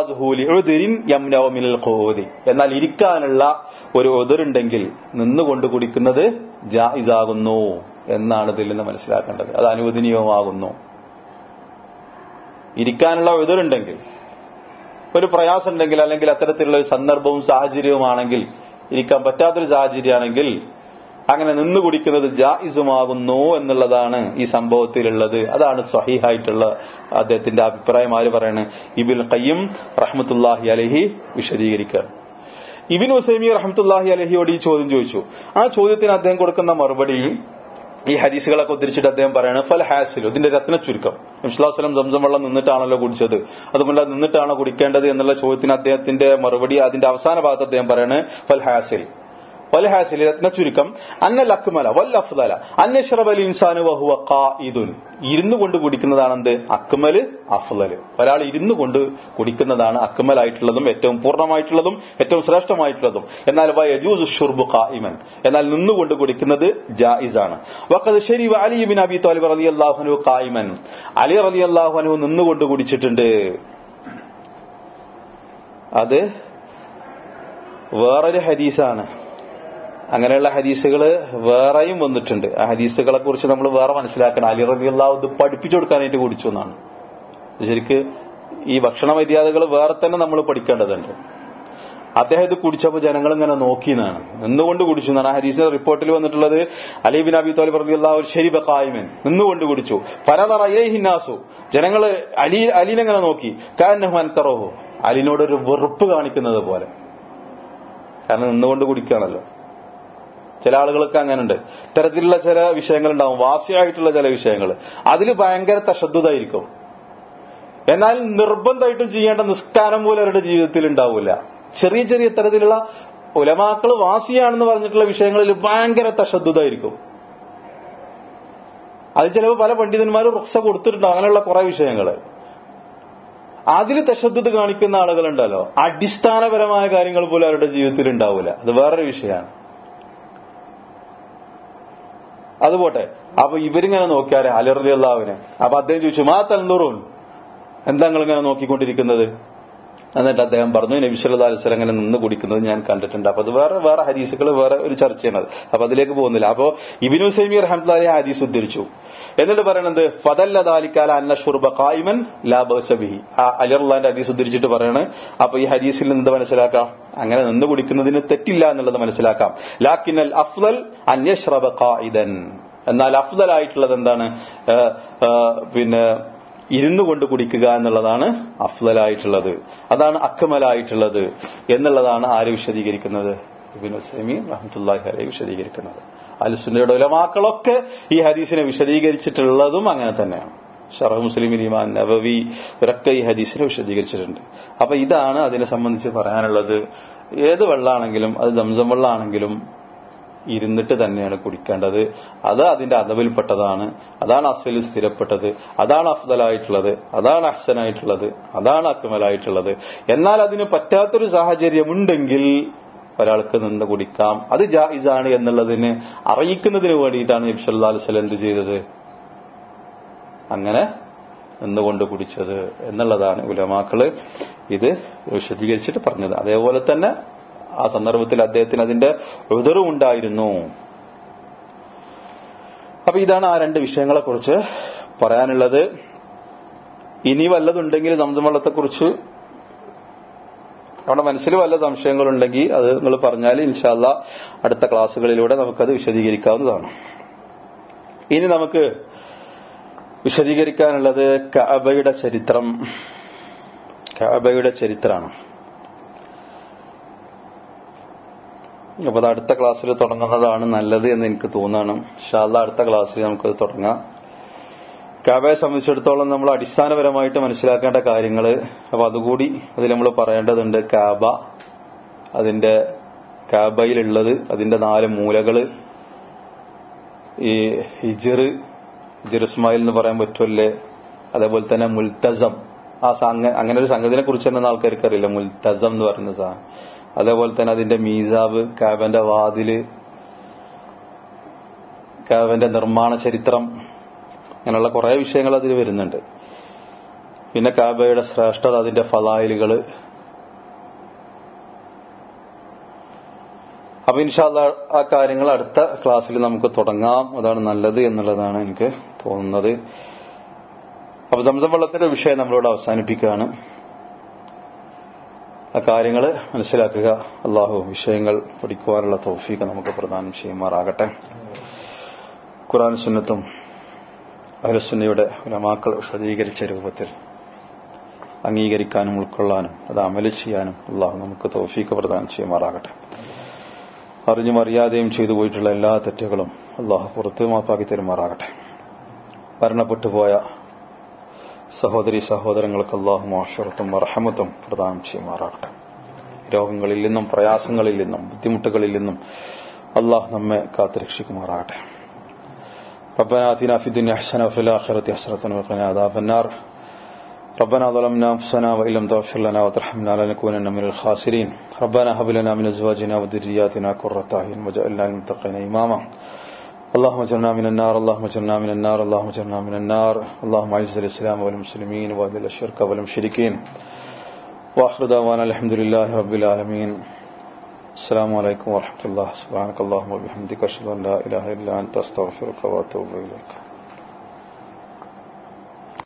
എന്നാൽ ഇരിക്കാനുള്ള ഒരു ഒതിരുണ്ടെങ്കിൽ നിന്നുകൊണ്ട് കുടിക്കുന്നത് ജായിസാകുന്നു എന്നാണ് ഇതിൽ നിന്ന് മനസ്സിലാക്കേണ്ടത് അത് അനുവദനീയമാകുന്നു ഇരിക്കാനുള്ള എതിരുണ്ടെങ്കിൽ ഒരു പ്രയാസം ഉണ്ടെങ്കിൽ അല്ലെങ്കിൽ അത്തരത്തിലുള്ള ഒരു സന്ദർഭവും സാഹചര്യവുമാണെങ്കിൽ ഇരിക്കാൻ പറ്റാത്തൊരു സാഹചര്യമാണെങ്കിൽ അങ്ങനെ നിന്ന് കുടിക്കുന്നത് ജായിസുമാകുന്നു എന്നുള്ളതാണ് ഈ സംഭവത്തിലുള്ളത് അതാണ് സ്വഹീഹായിട്ടുള്ള അദ്ദേഹത്തിന്റെ അഭിപ്രായം ആര് പറയാണ് ഇബിൻ ഖയ്യം റഹ്മത്തുല്ലാഹി അലഹി വിശദീകരിക്കുകയാണ് ഇബിൻ ഹുസൈമി റഹ്മത്തുല്ലാഹി അലഹിയോട് ഈ ചോദ്യം ചോദിച്ചു ആ ചോദ്യത്തിന് അദ്ദേഹം കൊടുക്കുന്ന മറുപടിയിൽ ഈ ഹദീസുകളൊക്കെ ഉദ്ധരിച്ചിട്ട് അദ്ദേഹം പറയാണ് ഫൽ ഹാസിൽ ഇതിന്റെ രത്ന ചുരുക്കം ഇസ്ലാസ്ലം സംസം വെള്ളം നിന്നിട്ടാണല്ലോ കുടിച്ചത് അതുകൊണ്ട് അത് നിന്നിട്ടാണോ കുടിക്കേണ്ടത് എന്നുള്ള ചോദ്യത്തിന് അദ്ദേഹത്തിന്റെ മറുപടി അതിന്റെ അവസാന ഭാഗത്ത് അദ്ദേഹം പറയാണ് ഫൽ ഹാസിൽ വൽഹാസിൽ രത്ന ചുരുക്കം അന്നൽ അക്മല വൽ അഫ്ദല അന്നഷ്റബൽ ഇൻസാനു വഹുവ ഖായിദുൻ ഇരുന്നു കൊണ്ട് കുടിക്കുന്നതാണ് എന്ത് അക്മല് അഫ്ദല് ഒരാൾ ഇരുന്നു കൊണ്ട് കുടിക്കുന്നതാണ് അക്മലായിട്ടുള്ളതും ഏറ്റവും പൂർണ്ണമായിട്ടുള്ളതും ഏറ്റവും ശ്രേഷ്ഠമായിട്ടുള്ളതും എന്നാൽ വയജൂസ് ഷുർബു ഖായിമൻ എന്നാൽ നിന്നുകൊണ്ട് കുടിക്കുന്നത് ജായിസാണ് വഖദ് ശരി അലി ബിൻ അബി താലിബ് റളിയല്ലാഹു അൻഹു ഖായിമൻ അലി റളിയല്ലാഹു അൻഹു നിന്നുകൊണ്ട് കുടിച്ചിട്ടുണ്ട് അത് വേറൊരു ഹദീസാണ് അങ്ങനെയുള്ള ഹദീസുകൾ വേറെയും വന്നിട്ടുണ്ട് ആ ഹദീസുകളെ കുറിച്ച് നമ്മൾ വേറെ മനസ്സിലാക്കണം അലി റബിയുള്ള ഇത് പഠിപ്പിച്ചു കൊടുക്കാനായിട്ട് കുടിച്ചു എന്നാണ് ശരിക്ക് ഈ ഭക്ഷണ മര്യാദകൾ വേറെ തന്നെ നമ്മൾ പഠിക്കേണ്ടതുണ്ട് അദ്ദേഹം ഇത് കുടിച്ചപ്പോൾ ജനങ്ങൾ ഇങ്ങനെ നോക്കിയെന്നാണ് നിന്നുകൊണ്ട് കുടിച്ചു എന്നാണ് ആ ഹദീസിന്റെ റിപ്പോർട്ടിൽ വന്നിട്ടുള്ളത് അലി ബിൻ അബി തോലി പറഞ്ഞ ഒരു ശരി ബക്കായ്മൻ നിന്നുകൊണ്ട് കുടിച്ചു പരതറ ഹിന്നാസു ജനങ്ങൾ അലി അലിനെങ്ങനെ നോക്കി കാന്നഹ്മാൻ കറോഹു അലിനോടൊരു വെറുപ്പ് കാണിക്കുന്നത് പോലെ കാരണം നിന്നുകൊണ്ട് കുടിക്കുകയാണല്ലോ ചില ആളുകൾക്ക് അങ്ങനെയുണ്ട് ഇത്തരത്തിലുള്ള ചില വിഷയങ്ങൾ ഉണ്ടാവും വാസിയായിട്ടുള്ള ചില വിഷയങ്ങൾ അതിൽ ഭയങ്കര തശബ്ദതായിരിക്കും എന്നാൽ നിർബന്ധമായിട്ടും ചെയ്യേണ്ട നിസ്കാരം പോലും അവരുടെ ജീവിതത്തിൽ ഉണ്ടാവില്ല ചെറിയ ചെറിയ തരത്തിലുള്ള ഉലമാക്കൾ വാസിയാണെന്ന് പറഞ്ഞിട്ടുള്ള വിഷയങ്ങളിൽ ഭയങ്കര തശബ്ദതായിരിക്കും അത് ചിലപ്പോൾ പല പണ്ഡിതന്മാരും റുക്സ കൊടുത്തിട്ടുണ്ടാവും അങ്ങനെയുള്ള കുറെ വിഷയങ്ങൾ അതിൽ തശബ്ദത കാണിക്കുന്ന ആളുകളുണ്ടല്ലോ അടിസ്ഥാനപരമായ കാര്യങ്ങൾ പോലും അവരുടെ ജീവിതത്തിൽ ഉണ്ടാവില്ല അത് വേറൊരു വിഷയമാണ് അതുപോട്ടെ അപ്പൊ ഇവരിങ്ങനെ നോക്കിയാലേ അലർലി അള്ളാവിനെ അപ്പൊ അദ്ദേഹം ചോദിച്ചു മാ തൽന്നുറൂൻ എന്താ നിങ്ങൾ ഇങ്ങനെ നോക്കിക്കൊണ്ടിരിക്കുന്നത് എന്നിട്ട് അദ്ദേഹം പറഞ്ഞു നബിസ്വല്ലാ അലിസ്ലം അങ്ങനെ നിന്ന് കുടിക്കുന്നത് ഞാൻ കണ്ടിട്ടുണ്ട് അപ്പൊ അത് വേറെ വേറെ ഹദീസുകൾ വേറെ ഒരു ചർച്ചയാണ് അപ്പൊ അതിലേക്ക് പോകുന്നില്ല അപ്പോ ഇബിനു സൈമി റഹ്മത്തുള്ളി ഹദീസ് ഉദ്ധരിച്ചു എന്നിട്ട് പറയണത് ഫതല്ല ദാലിക്കാല അന്ന ഷുർബ ഖായിമൻ ലാ ബിഹി ആ അലിറുള്ളാന്റെ ഹദീസ് ഉദ്ധരിച്ചിട്ട് പറയാണ് അപ്പൊ ഈ ഹദീസിൽ നിന്ന് എന്ത് മനസ്സിലാക്കാം അങ്ങനെ നിന്ന് കുടിക്കുന്നതിന് തെറ്റില്ല എന്നുള്ളത് മനസ്സിലാക്കാം ലാക്കിനൽ അഫ്ദൽ അന്യഷ്റബ ഖായിദൻ എന്നാൽ അഫ്ദൽ ആയിട്ടുള്ളത് എന്താണ് പിന്നെ ഇരുന്നു കൊണ്ട് കുടിക്കുക എന്നുള്ളതാണ് അഫ്ദലായിട്ടുള്ളത് അതാണ് അക്കമലായിട്ടുള്ളത് എന്നുള്ളതാണ് ആര് വിശദീകരിക്കുന്നത് ഇബിൻ ഹുസൈമീൻ റഹ്മത്തുല്ലാഹി അലൈഹി വിശദീകരിക്കുന്നത് അലുസുന്നയുടെ ഉലമാക്കളൊക്കെ ഈ ഹദീസിനെ വിശദീകരിച്ചിട്ടുള്ളതും അങ്ങനെ തന്നെയാണ് ഷറഹ് മുസ്ലിം ഇമാൻ നബവി ഇവരൊക്കെ ഈ ഹദീസിനെ വിശദീകരിച്ചിട്ടുണ്ട് അപ്പൊ ഇതാണ് അതിനെ സംബന്ധിച്ച് പറയാനുള്ളത് ഏത് വെള്ളമാണെങ്കിലും അത് സംസം വെള്ളമാണെങ്കിലും ഇരുന്നിട്ട് തന്നെയാണ് കുടിക്കേണ്ടത് അത് അതിന്റെ അതവിൽപ്പെട്ടതാണ് അതാണ് അസൽ സ്ഥിരപ്പെട്ടത് അതാണ് അഫ്ദലായിട്ടുള്ളത് അതാണ് അഹ്സനായിട്ടുള്ളത് അതാണ് അക്മലായിട്ടുള്ളത് എന്നാൽ അതിന് പറ്റാത്തൊരു സാഹചര്യമുണ്ടെങ്കിൽ ഒരാൾക്ക് നിന്ന് കുടിക്കാം അത് ജായിസാണ് എന്നുള്ളതിന് അറിയിക്കുന്നതിന് വേണ്ടിയിട്ടാണ് നബ്സല്ലാ അലുസലം എന്ത് ചെയ്തത് അങ്ങനെ നിന്നുകൊണ്ട് കുടിച്ചത് എന്നുള്ളതാണ് ഉലമാക്കള് ഇത് വിശദീകരിച്ചിട്ട് പറഞ്ഞത് അതേപോലെ തന്നെ ആ സന്ദർഭത്തിൽ അദ്ദേഹത്തിന് അതിന്റെ ഉതറും ഉണ്ടായിരുന്നു അപ്പൊ ഇതാണ് ആ രണ്ട് വിഷയങ്ങളെ കുറിച്ച് പറയാനുള്ളത് ഇനി വല്ലതുണ്ടെങ്കിൽ സംസം വെള്ളത്തെക്കുറിച്ച് നമ്മുടെ മനസ്സിൽ വല്ല സംശയങ്ങളുണ്ടെങ്കിൽ അത് നിങ്ങൾ പറഞ്ഞാൽ ഇൻഷാല്ല അടുത്ത ക്ലാസ്സുകളിലൂടെ നമുക്കത് വിശദീകരിക്കാവുന്നതാണ് ഇനി നമുക്ക് വിശദീകരിക്കാനുള്ളത് കഅബയുടെ ചരിത്രം കഅബയുടെ ചരിത്രമാണ് അപ്പൊ അത് അടുത്ത ക്ലാസ്സിൽ തുടങ്ങുന്നതാണ് നല്ലത് എന്ന് എനിക്ക് തോന്നുകയാണ് ഷാല്ല അടുത്ത ക്ലാസ്സിൽ നമുക്കത് തുടങ്ങാം കാബയെ സംബന്ധിച്ചിടത്തോളം നമ്മൾ അടിസ്ഥാനപരമായിട്ട് മനസ്സിലാക്കേണ്ട കാര്യങ്ങൾ അപ്പൊ അതുകൂടി അതിൽ നമ്മൾ പറയേണ്ടതുണ്ട് കാബ അതിന്റെ കാബയിലുള്ളത് അതിന്റെ നാല് മൂലകള് ഈ ഹിജർ ഹിജർ ഇസ്മായിൽ എന്ന് പറയാൻ പറ്റുമല്ലേ അതേപോലെ തന്നെ മുൽത്തസം ആ അങ്ങനെ ഒരു സംഗതിനെ കുറിച്ച് തന്നെ ആൾക്കാർക്ക് അറിയില്ല മുൽത്തസം എന്ന് പറയുന്ന സാധനം അതേപോലെ തന്നെ അതിന്റെ മീസാബ് കാബന്റെ വാതില് കാബന്റെ നിർമ്മാണ ചരിത്രം അങ്ങനെയുള്ള കുറെ വിഷയങ്ങൾ അതിൽ വരുന്നുണ്ട് പിന്നെ കാബയുടെ ശ്രേഷ്ഠത അതിന്റെ ഫലായിലുകൾ അപ്പൊ ഇൻഷാല്ല ആ കാര്യങ്ങൾ അടുത്ത ക്ലാസ്സിൽ നമുക്ക് തുടങ്ങാം അതാണ് നല്ലത് എന്നുള്ളതാണ് എനിക്ക് തോന്നുന്നത് അപ്പൊ സംസം വെള്ളത്തിന്റെ വിഷയം നമ്മളോട് അവസാനിപ്പിക്കുകയാണ് ആ കാര്യങ്ങൾ മനസ്സിലാക്കുക അള്ളാഹു വിഷയങ്ങൾ പഠിക്കുവാനുള്ള തൗഫീക്ക് നമുക്ക് പ്രദാനം ചെയ്യുമാറാകട്ടെ ഖുറാൻ സുന്നത്തും അഹലസുന്നയുടെ ഉലമാക്കൾ വിശദീകരിച്ച രൂപത്തിൽ അംഗീകരിക്കാനും ഉൾക്കൊള്ളാനും അത് അമല് ചെയ്യാനും അള്ളാഹു നമുക്ക് തൗഫീക്ക് പ്രദാനം ചെയ്യുമാറാകട്ടെ അറിഞ്ഞും അറിയാതെയും ചെയ്തു പോയിട്ടുള്ള എല്ലാ തെറ്റുകളും അള്ളാഹു പുറത്ത് മാപ്പാക്കി തരുമാറാകട്ടെ മരണപ്പെട്ടു പോയ സഹോദരി സഹോദരങ്ങൾക്ക് അള്ളാഹു മാഷറത്തും റഹമത്തും പ്രദാനം ചെയ്യുമാറാകട്ടെ രോഗങ്ങളിൽ നിന്നും പ്രയാസങ്ങളിൽ നിന്നും ബുദ്ധിമുട്ടുകളിൽ നിന്നും അള്ളാഹ് നമ്മെ കാത്തുരക്ഷിക്കുമാറാകട്ടെ ربنا آتنا في الدنيا حسنة وفي الآخرة حسنة وقنا عذاب النار ربنا ظلمنا أنفسنا وإن لم تغفر لنا وترحمنا لنكونن من الخاسرين ربنا هب لنا من أزواجنا وذرياتنا قرة أعين وجعلنا للمتقين إماما اللهم اجرنا من النار اللهم اجرنا من النار اللهم اجرنا من النار اللهم اعز الإسلام والمسلمين وأذل الشرك والمشركين وآخر دعوانا الحمد لله رب العالمين السلام عليكم ورحمة الله سبحانك اللهم وبحمدك أشهد أن لا إله إلا أنت أستغفرك وأتوب إليك